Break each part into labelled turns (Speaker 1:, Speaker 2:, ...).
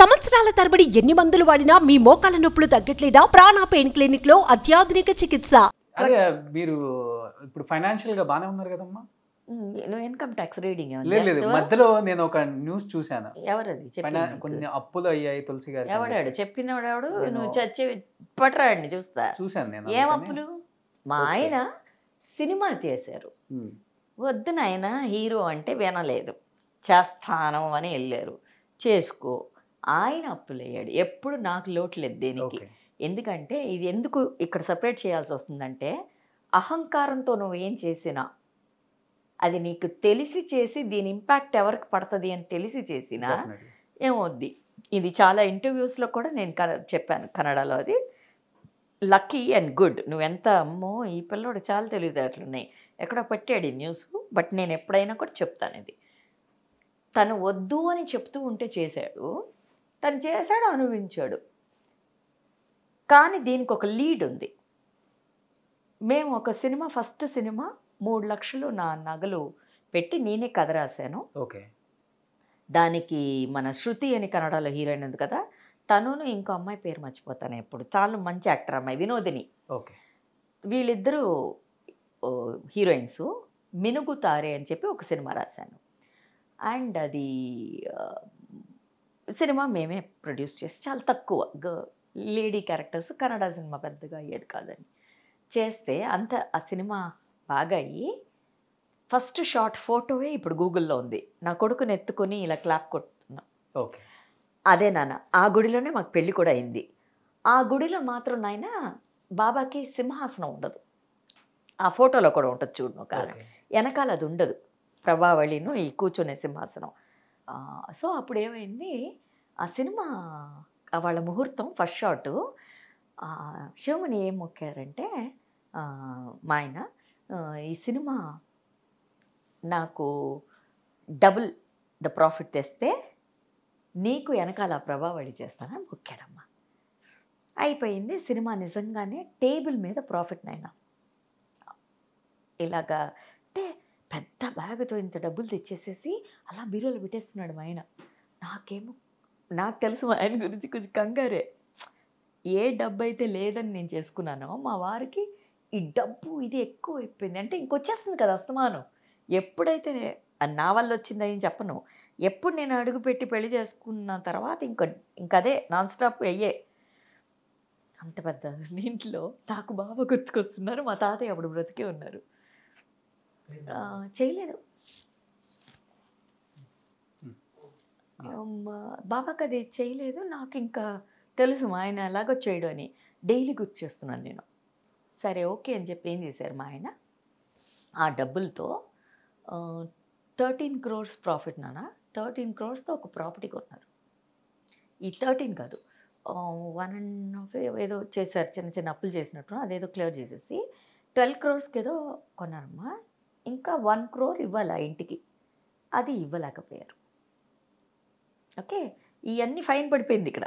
Speaker 1: సంవత్సరాల తరబడి ఎన్ని మందులు వాడినా మీ మోకాల నొప్పులు తగ్గట్లేదా ప్రాణ పెయిన్ క్లినిక్ లో అత్యాధునిక చికిత్స
Speaker 2: అదే మీరు ఇప్పుడు ఫైనాన్షియల్ గా బానే ఉన్నారు కదమ్మా
Speaker 3: ఉమ్, నువ్వు ఇన్కమ్ ట్యాక్స్ రీడింగ్
Speaker 2: లేదు లేదు మధ్యలో నేను ఒక న్యూస్ చూశాను
Speaker 3: ఎవరది
Speaker 2: ఫైనా-
Speaker 3: చెప్పి
Speaker 2: కొన్ని అప్పులు అయ్యాయి తులసి గారు
Speaker 3: ఎవడాడు చెప్పినవాడు
Speaker 2: నేను-
Speaker 3: నువ్వు చచ్చి పట్టరాడిని చూస్తా
Speaker 2: చూశాను నేను
Speaker 3: ఏం
Speaker 2: అందుకని.
Speaker 3: అప్పులు మా
Speaker 2: ఓకే.
Speaker 3: ఆయన సినిమా తీశారు
Speaker 2: ఉమ్,
Speaker 3: వద్దు నాయన హీరో అంటే వినలేదు చేస్తాను అని వెళ్ళారు చేసుకో ఆయన అప్పులు అయ్యాడు ఎప్పుడు నాకు లోటు లేదు దేనికి
Speaker 2: ఓకే
Speaker 3: ఎందుకంటే ఇది ఎందుకు ఇక్కడ సపరేట్ చేయాల్సి వస్తుందంటే అహంకారంతో నువ్వు ఏం చేసినా అది నీకు తెలిసి చేసి దీని ఇంపాక్ట్ ఎవరికి పడుతుంది అని తెలిసి చేసినా
Speaker 2: Definitely.
Speaker 3: ఏమవుద్ది ఇది చాలా ఇంటర్వ్యూస్లో కూడా నేను కన చెప్పాను కన్నడలో అది లక్కీ అండ్ గుడ్ నువ్వెంత అమ్మో ఈ పిల్లోడు చాలా తెలివితేటలున్నాయి ఎక్కడో పెట్టాడు ఈ న్యూస్ బట్ నేను ఎప్పుడైనా కూడా చెప్తాను ఇది తను వద్దు అని చెప్తూ ఉంటే చేశాడు తను చేశాడు అనుభవించాడు కానీ దీనికి ఒక లీడ్ ఉంది మేము ఒక సినిమా ఫస్ట్ సినిమా మూడు లక్షలు నా నగలు పెట్టి నేనే కథ రాశాను
Speaker 2: ఓకే
Speaker 3: దానికి మన శృతి అని కన్నడలో హీరోయిన్ ఉంది కదా తనును ఇంకో అమ్మాయి పేరు మర్చిపోతాను ఎప్పుడు చాలా మంచి యాక్టర్ అమ్మాయి వినోదిని
Speaker 2: ఓకే
Speaker 3: వీళ్ళిద్దరూ ఓ, హీరోయిన్స్ మినుగు తారే అని చెప్పి ఒక సినిమా రాశాను అండ్ అది ఆ, సినిమా మేమే ప్రొడ్యూస్ చేసి చాలా తక్కువ గ- లేడీ క్యారెక్టర్స్ కన్నడ సినిమా పెద్దగా అయ్యేది కాదని చేస్తే అంత ఆ సినిమా బాగా అయ్యి ఫస్ట్ షార్ట్ ఫోటోవే ఇప్పుడు గూగుల్లో ఉంది నా కొడుకుని ఎత్తుకొని ఇలా క్లాప్ కొట్టున్నా
Speaker 2: ఓకే
Speaker 3: అదే నాన్న ఆ గుడిలోనే మాకు పెళ్లి కూడా అయింది ఆ గుడిలో మాత్రం నాయన బాబాకి సింహాసనం ఉండదు ఆ ఫోటోలో కూడా ఉంటుంది చూడు ఒక
Speaker 2: ఓకే
Speaker 3: వెనకాల అది ఉండదు ప్రభావళిను ఈ కూర్చునే సింహాసనం ఆ, సో అప్పుడు ఏమైంది ఆ సినిమా ఆ వాళ్ళ ముహూర్తం ఫస్ట్ షాట్ శివమణి ఏం మొక్కారంటే ఆ, మా ఆయన ఆ, ఈ సినిమా నాకు డబుల్ ద ప్రాఫిట్ తెస్తే నీకు వెనకాల ప్రభావళి చేస్తానని మొక్కాడమ్మా అయిపోయింది సినిమా నిజంగానే టేబుల్ మీద ప్రాఫిట్ నైనా ఇలాగా అంటే పెద్ద బ్యాగ్తో ఇంత డబ్బులు తెచ్చేసేసి అలా బీరోలో పెట్టేస్తున్నాడు మా ఆయన నాకేమో నాకు తెలుసు మా ఆయన గురించి కొంచెం కంగారే ఏ డబ్బు అయితే లేదని నేను చేసుకున్నానో మా వారికి ఈ డబ్బు ఇది ఎక్కువ అయిపోయింది అంటే ఇంకొచ్చేస్తుంది కదా అస్తమానం ఎప్పుడైతే అది నా వల్ల వచ్చిందని చెప్పను ఎప్పుడు నేను అడుగు పెట్టి పెళ్లి చేసుకున్న తర్వాత ఇంక ఇంకదే నాన్ స్టాప్ అయ్యే అంత పెద్ద ఇంట్లో నాకు బాగా గుర్తుకొస్తున్నారు మా తాతయ్య అప్పుడు బ్రతికే ఉన్నారు ఆ, చేయలేదు అమ్మ, బాబాకి అది చేయలేదు నాకు ఇంకా తెలుసు మా ఆయన ఎలాగో చేయడు అని డైలీ గుర్తు చేస్తున్నాను నేను సరే ఓకే అని చెప్పి ఏం చేశారు మా ఆయన ఆ డబ్బులతో థర్టీన్ క్రోర్స్ ప్రాఫిట్ నాన్న థర్టీన్ క్రోర్స్తో ఒక ప్రాపర్టీ కొన్నారు ఈ థర్టీన్ కాదు వన్ అండ్ హాఫ్ ఏదో చేశారు చిన్న చిన్న అప్పులు చేసినట్టు అదేదో క్లియర్ చేసేసి ట్వెల్వ్ క్రోర్స్కి ఏదో కొన్నారమ్మా ఇంకా వన్ క్రోర్ ఇవ్వాలి ఆ ఇంటికి అది ఇవ్వలేకపోయారు ఓకే ఇవన్నీ ఫైన్ పడిపోయింది ఇక్కడ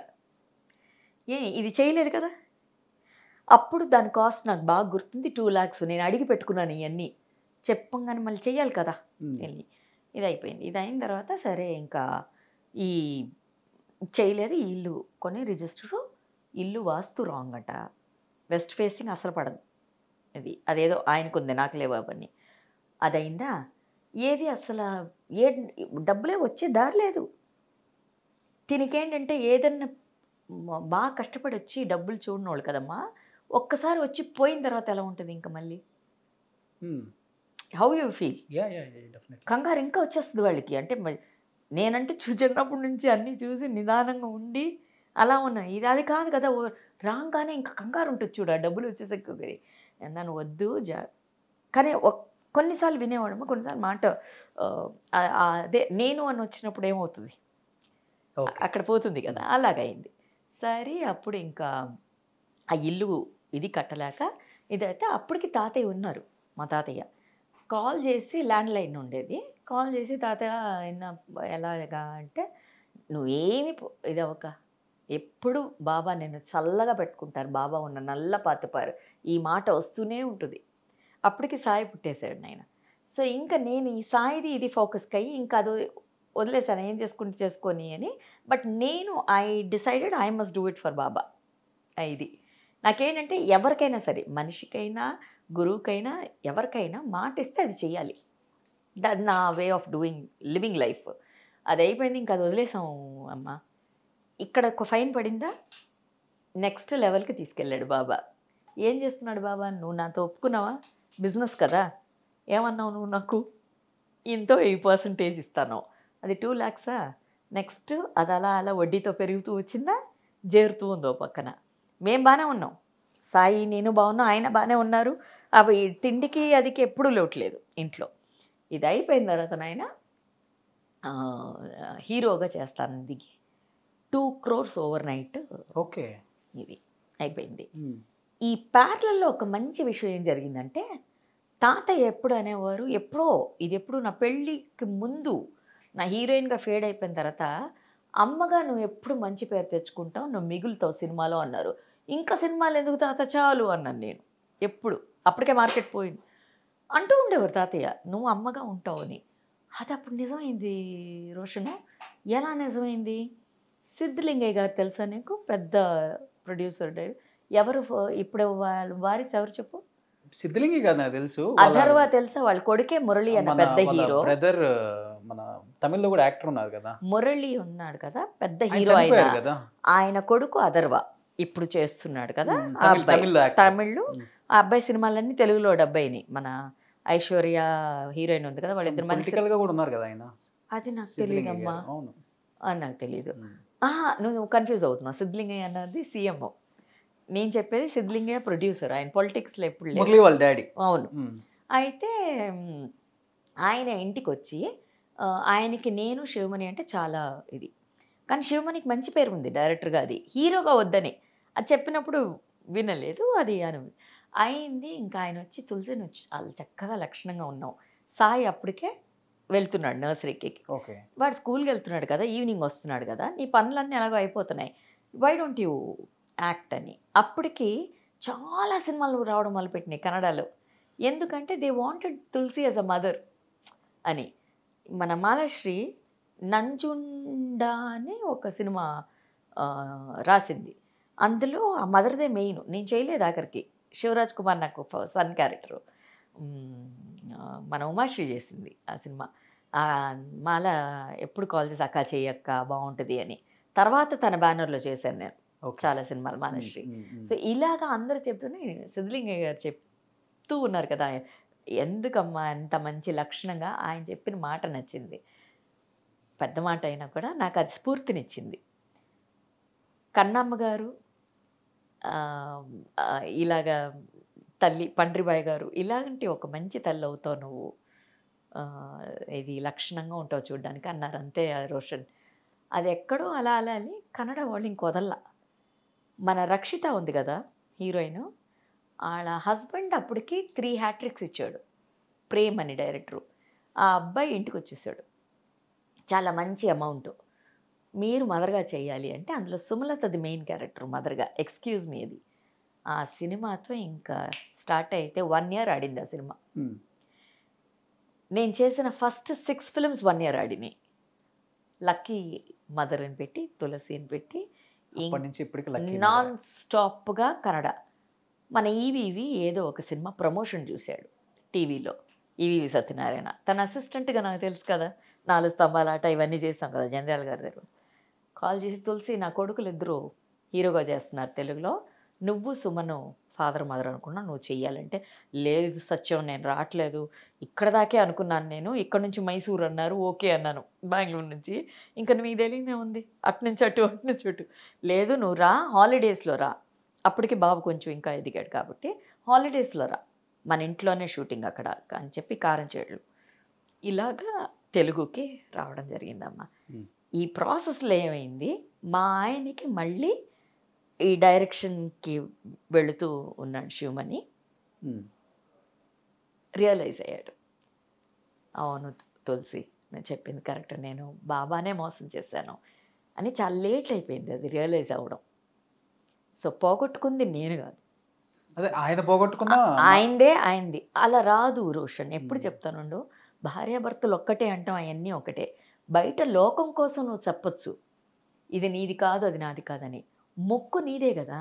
Speaker 3: ఏ ఇది చేయలేదు కదా అప్పుడు దాని కాస్ట్ నాకు బాగా గుర్తుంది టూ ల్యాక్స్ నేను అడిగి పెట్టుకున్నాను ఇవన్నీ చెప్పంగానే మళ్ళీ చెయ్యాలి కదా
Speaker 2: ఉమ్,
Speaker 3: వెళ్ళి ఇది అయిపోయింది ఇది అయిన తర్వాత సరే ఇంకా ఈ చేయలేదు ఈ ఇల్లు కొని రిజిస్టరు ఇల్లు వాస్తు రాంగ్ అట వెస్ట్ ఫేసింగ్ అసలు పడదు ఇది అదేదో ఆయనకు ఉంది నాకు లేవు అవన్నీ అది అయిందా ఏది అసలు ఏ డబ్బులే వచ్చే దారి లేదు దీనికేంటంటే ఏదన్నా మ- బాగా కష్టపడి వచ్చి డబ్బులు చూడనోళ్ళు కదమ్మా ఒక్కసారి వచ్చి పోయిన తర్వాత ఎలా ఉంటుంది ఇంకా మళ్ళీ
Speaker 2: um,
Speaker 3: how you feel
Speaker 2: yeah yeah yeah definitely
Speaker 3: కంగారు ఇంకా వచ్చేస్తుంది వాళ్ళకి అంటే మరి నేనంటే చూ- చిన్నప్పటి నుంచి అన్నీ చూసి నిదానంగా ఉండి అలా ఉన్నాను ఇది అది కాదు కదా ఓ రాగానే ఇంకా కంగారు ఉంటుంది చూడు ఆ డబ్బులు వచ్చేసరికి నన్ను వద్దు జా కానీ ఒక్- కొన్నిసార్లు వినేవాడమ్మా కొన్నిసార్లు మాట ఆ, ఆ- ఆ అదే నేను అని వచ్చినప్పుడు ఏమవుతుంది
Speaker 2: ఓకే
Speaker 3: అక్కడ పోతుంది కదా అలాగైంది సరే అప్పుడు ఇంకా ఆ ఇల్లు ఇది కట్టలేక ఇదైతే అప్పటికి తాతయ్య ఉన్నారు మా తాతయ్య కాల్ చేసి ల్యాండ్ లైన్ ఉండేది కాల్ చేసి తాతయ్య అయినా ఎలాగా అంటే నువ్వేమి పో- ఇది అవ్వక ఎప్పుడు బాబా నేను చల్లగా పెట్టుకుంటారు బాబా ఉన్న నల్ల పాతపారు ఈ మాట వస్తూనే ఉంటుంది అప్పటికి సాయి పుట్టేశాడు నాయన సో ఇంకా నేను ఈ సాయిది ఇది ఫోకస్కి అయ్యి ఇంకా అది వదిలేసాను ఏం చేసుకుంటే చేసుకొని అని బట్ నేను I decided I must do it for Baba ఇది నాకేంటంటే ఎవరికైనా సరే మనిషికైనా గురువుకైనా ఎవరికైనా మాట ఇస్తే అది చెయ్యాలి దట్ నా way of doing living life అది అయిపోయింది ఇంకా అది వదిలేసాం అమ్మ ఇక్కడ ఒక ఫైన్ పడిందా నెక్స్ట్ లెవెల్కి తీసుకెళ్ళాడు బాబా ఏం చేస్తున్నాడు బాబా నువ్వు నాతో ఒప్పుకున్నావా బిజినెస్ కదా ఏమన్నావు నువ్వు నాకు ఇంతో ఈ పర్సంటేజ్ ఇస్తాను అది టూ ల్యాక్సా నెక్స్ట్ అది అలా అలా వడ్డీతో పెరుగుతూ వచ్చిందా చేరుతూ ఉందో పక్కన మేం బాగానే ఉన్నాం సాయి నేను బాగున్నాం ఆయన బాగానే ఉన్నారు అవి తిండికి అదికి ఎప్పుడూ లోట్లేదు ఇంట్లో ఇది అయిపోయిన తర్వాత నాయన ఆ, హీరోగా చేస్తాను దిగి two crores overnight
Speaker 2: okay
Speaker 3: ఇది అయిపోయింది ఈ ప్యార్లలో ఒక మంచి విషయం ఏం జరిగిందంటే తాతయ్య ఎప్పుడు అనేవారు ఎప్పుడో ఇది ఎప్పుడు నా పెళ్ళికి ముందు నా హీరోయిన్గా ఫేడ్ అయిపోయిన తర్వాత అమ్మగా నువ్వు ఎప్పుడు మంచి పేరు తెచ్చుకుంటావు నువ్వు మిగులుతావు సినిమాలో అన్నారు ఇంకా సినిమాలు ఎందుకు తాత చాలు అన్నాను నేను ఎప్పుడు అప్పటికే మార్కెట్ పోయింది అంటూ ఉండేవారు తాతయ్య నువ్వు అమ్మగా ఉంటావు అని అది అప్పుడు నిజమైంది రోషను ఎలా నిజమైంది సిద్ధలింగయ్య గారు తెలుసా నీకు పెద్ద ప్రొడ్యూసర్ ఎవరు ఫ- ఇప్పుడు వాళ్ళ వారిస్ ఎవరు చెప్పు
Speaker 2: సిద్ధలింగి కదా నాకు తెలుసు
Speaker 3: అధర్వ తెలుసా వాళ్ళ కొడుకే మురళి అన్న పెద్ద హీరో
Speaker 2: బ్రదర్ మన తమిళ్లో కూడా యాక్టర్ ఉన్నారు కదా
Speaker 3: మురళి ఉన్నాడు కదా పెద్ద
Speaker 2: ఆయన
Speaker 3: హీరో ఆయన
Speaker 2: చనిపోయారు కదా
Speaker 3: ఆయన కొడుకు అధర్వ ఇప్పుడు చేస్తున్నాడు కదా
Speaker 2: ఉమ్,
Speaker 3: ఆ
Speaker 2: తమిళ్-
Speaker 3: అబ్బాయి
Speaker 2: తమిళ్లో యాక్టర్.
Speaker 3: తమిళ్
Speaker 2: ఉమ్.
Speaker 3: ఆ అబ్బాయి సినిమాలన్నీ తెలుగులో డబ్బైని మన ఐశ్వర్య హీరోయిన్ ఉంది కదా వాళ్ళిద్దరు మంచి
Speaker 2: పొలిటికల్ గా కూడా ఉన్నారు కదా ఆయన
Speaker 3: అది నాకు
Speaker 2: సిద్ధలింగి
Speaker 3: తెలియదమ్మా
Speaker 2: గారు. అవును
Speaker 3: అది నాకు తెలియదు
Speaker 2: ఉమ్.
Speaker 3: ఆహా నువ్వు కన్ఫ్యూజ్ అవుతున్నావు సిద్ధలింగయ్య అన్నది సీఎం నేను చెప్పేది సిద్ధలింగయ్య ప్రొడ్యూసర్ ఆయన పొలిటిక్స్లో ఎప్పుడు లేదు
Speaker 2: మురళి వాళ్ళ డాడీ
Speaker 3: అవును అయితే మ్, ఆయన ఇంటికి వచ్చి ఆ, ఆయనకి నేను శివమణి అంటే చాలా ఇది కానీ శివమణికి మంచి పేరు ఉంది డైరెక్టర్గా అది హీరోగా వద్దని అది చెప్పినప్పుడు వినలేదు అది అని అయింది ఇంకా ఆయన వచ్చి తులసిని వచ్చి వాళ్ళు చక్కగా లక్షణంగా ఉన్నాం సాయి అప్పటికే వెళ్తున్నాడు నర్సరీకి
Speaker 2: ఓకే
Speaker 3: వాడు స్కూల్కి వెళ్తున్నాడు కదా ఈవినింగ్ వస్తున్నాడు కదా నీ పనులన్నీ ఎలాగో అయిపోతున్నాయి వై డోంట్ యూ యాక్ట్ అని అప్పటికి చాలా సినిమాలు రావడం మొదలుపెట్టినాయి కన్నడలో ఎందుకంటే they wanted Tulasi as a mother అని మన మాలశ్రీ నంజుండా అని ఒక సినిమా ఆ, రాసింది అందులో ఆ మదర్దే మెయిన్ నేను చేయలేదు ఆఖరికి శివరాజ్ కుమార్ నాకు సన్ క్యారెక్టర్ మన ఉమాశ్రీ చేసింది ఆ సినిమా ఆ, మాల ఎప్పుడు కాల్ చేసి అక్క చెయ్యక్క బాగుంటుంది అని తర్వాత తన బ్యానర్లో చేశాను నేను
Speaker 2: ఓకే
Speaker 3: చాలా సినిమాలు మానశ్రీ
Speaker 2: ఉమ్, ఉమ్, ఉమ్.
Speaker 3: సో ఇలాగా అందరూ చెప్తూనే సిద్ధలింగయ్య గారు చెప్తూ ఉన్నారు కదా ఎందుకమ్మా ఎంత మంచి లక్షణంగా ఆయన చెప్పిన మాట నచ్చింది పెద్ద మాట అయినా కూడా నాకు అది స్ఫూర్తినిచ్చింది కన్నమ్మ గారు ఆ, ఆ, ఇలాగా తల్లి పండ్రిబాయ్ గారు ఇలాంటి ఒక మంచి తల్లి అవుతావు నువ్వు ఆ, ఇది లక్షణంగా ఉంటావు చూడడానికి అన్నారు అంతే ఆ రోషన్ అది ఎక్కడో అలా అలా అని కన్నడ వాళ్ళు ఇంకొదల్లా మన రక్షిత ఉంది కదా హీరోయిన్ వాళ్ళ హస్బెండ్ అప్పటికి త్రీ హ్యాట్రిక్స్ ఇచ్చాడు ప్రేమ్ అని డైరెక్టరు ఆ అబ్బాయి ఇంటికి వచ్చేసాడు చాలా మంచి అమౌంట్ మీరు మదర్గా చేయాలి అంటే అందులో సుమలతది మెయిన్ క్యారెక్టర్ మదర్గా ఎక్స్క్యూజ్ మీ అది ఆ సినిమాతో ఇంకా స్టార్ట్ అయితే వన్ ఇయర్ ఆడింది ఆ సినిమా
Speaker 2: ఉమ్.
Speaker 3: నేను చేసిన first six films one year ఆడినాయి లక్కీ మదర్ అని పెట్టి తులసి అని పెట్టి
Speaker 2: అప్పటి నుంచి ఇప్పటికి లక్కీ
Speaker 3: నాన్ స్టాప్గా కన్నడ మన ఈవీవి ఏదో ఒక సినిమా ప్రమోషన్ చూశాడు టీవీలో ఈవీవి సత్యనారాయణ తన అసిస్టెంట్గా నాకు తెలుసు కదా నాలుగు స్తంభాల ఆట ఇవన్నీ చేసాం కదా జనరల్ గారి దగ్గర కాల్ చేసి తులసి నా కొడుకులు ఇద్దరు హీరోగా చేస్తున్నారు తెలుగులో నువ్వు సుమను ఫాదర్ మదర్ అనుకున్నా నువ్వు చెయ్యాలంటే లేదు సత్యం నేను రావట్లేదు ఇక్కడ దాకే అనుకున్నాను నేను ఇక్కడ నుంచి మైసూర్ అన్నారు ఓకే అన్నాను బెంగళూరు నుంచి ఇంకా మీకు తెలియదే ఉంది అటు నుంచి అటు అటు నుంచి అటు లేదు నువ్వు రా హాలిడేస్లో రా అప్పటికి బాబు కొంచెం ఇంకా ఎదిగాడు కాబట్టి హాలిడేస్లో రా మన ఇంట్లోనే షూటింగ్ అక్కడ అని చెప్పి కారం చేళ్ళు ఇలాగా తెలుగుకి రావడం జరిగిందమ్మా
Speaker 2: Hmm.
Speaker 3: ఈ ప్రాసెస్లో ఏమైంది మా ఆయనకి మళ్ళీ ఈ డైరెక్షన్కి వెళుతూ ఉన్నాడు శివమణి
Speaker 2: ఉమ్.
Speaker 3: రియలైజ్ అయ్యాడు అవును తులసి నేను చెప్పింది కరెక్ట్ నేను బాబానే మోసం చేశాను అని చాలా లేట్ అయిపోయింది అది రియలైజ్ అవ్వడం సో పోగొట్టుకుంది నేను కాదు
Speaker 2: అదే ఆయన పోగొట్టుకున్నా
Speaker 3: ఆయనదే ఆయనది అలా రాదు రోషన్ ఎప్పుడు
Speaker 2: Hmm.
Speaker 3: చెప్తానుండు భార్యాభర్తలు ఒక్కటే అంటాం అవన్నీ ఒకటే బయట లోకం కోసం నువ్వు చెప్పొచ్చు ఇది నీది కాదు అది నాది కాదని మొక్కు నీదే కదా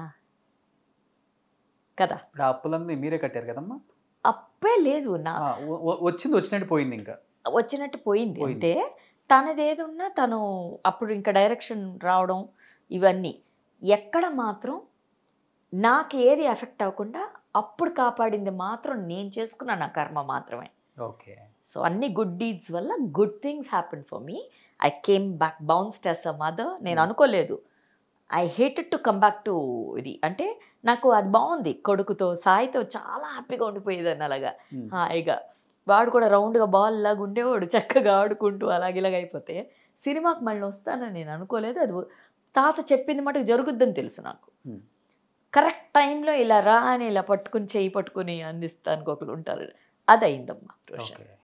Speaker 3: కదా
Speaker 2: ఇప్పుడు ఆ అప్పులన్నీ మీరే కట్టారు కదమ్మా
Speaker 3: అప్పే లేదు నా
Speaker 2: ఆ, వ- వ- వచ్చింది వచ్చినట్టు పోయింది ఇంకా
Speaker 3: వచ్చినట్టు పోయింది
Speaker 2: పోయింది.
Speaker 3: అంటే తనది ఏది ఉన్నా తను అప్పుడు ఇంకా డైరెక్షన్ రావడం ఇవన్నీ ఎక్కడ మాత్రం నాకు ఏది ఎఫెక్ట్ అవ్వకుండా అప్పుడు కాపాడింది మాత్రం నేను చేసుకున్న నా కర్మ మాత్రమే
Speaker 2: ఓకే
Speaker 3: సో అన్ని గుడ్ డీడ్స్ వల్ల good things happen for me I came back bounced as a mother నేను
Speaker 2: Hmm.
Speaker 3: అనుకోలేదు I hated to come back to ఇది అంటే నాకు అది బాగుంది కొడుకుతో సాయితో చాలా హ్యాపీగా ఉండిపోయేదాన్ని అలాగా
Speaker 2: ఉమ్.
Speaker 3: హాయిగా వాడు కూడా రౌండ్గా బాల్ లాగా ఉండేవాడు చక్కగా ఆడుకుంటూ అలాగ ఇలాగ అయిపోతే సినిమాకి మళ్ళీ వస్తానని నేను అనుకోలేదు అది తాత చెప్పింది మటుకు జరుగుద్దని తెలుసు నాకు
Speaker 2: Hmm.
Speaker 3: కరెక్ట్ టైంలో ఇలా రా అని ఇలా పట్టుకుని చేయి పట్టుకుని అందిస్తానికి ఒకరు ఉంటారు అది అయిందమ్మా రోషన్
Speaker 2: ఓకే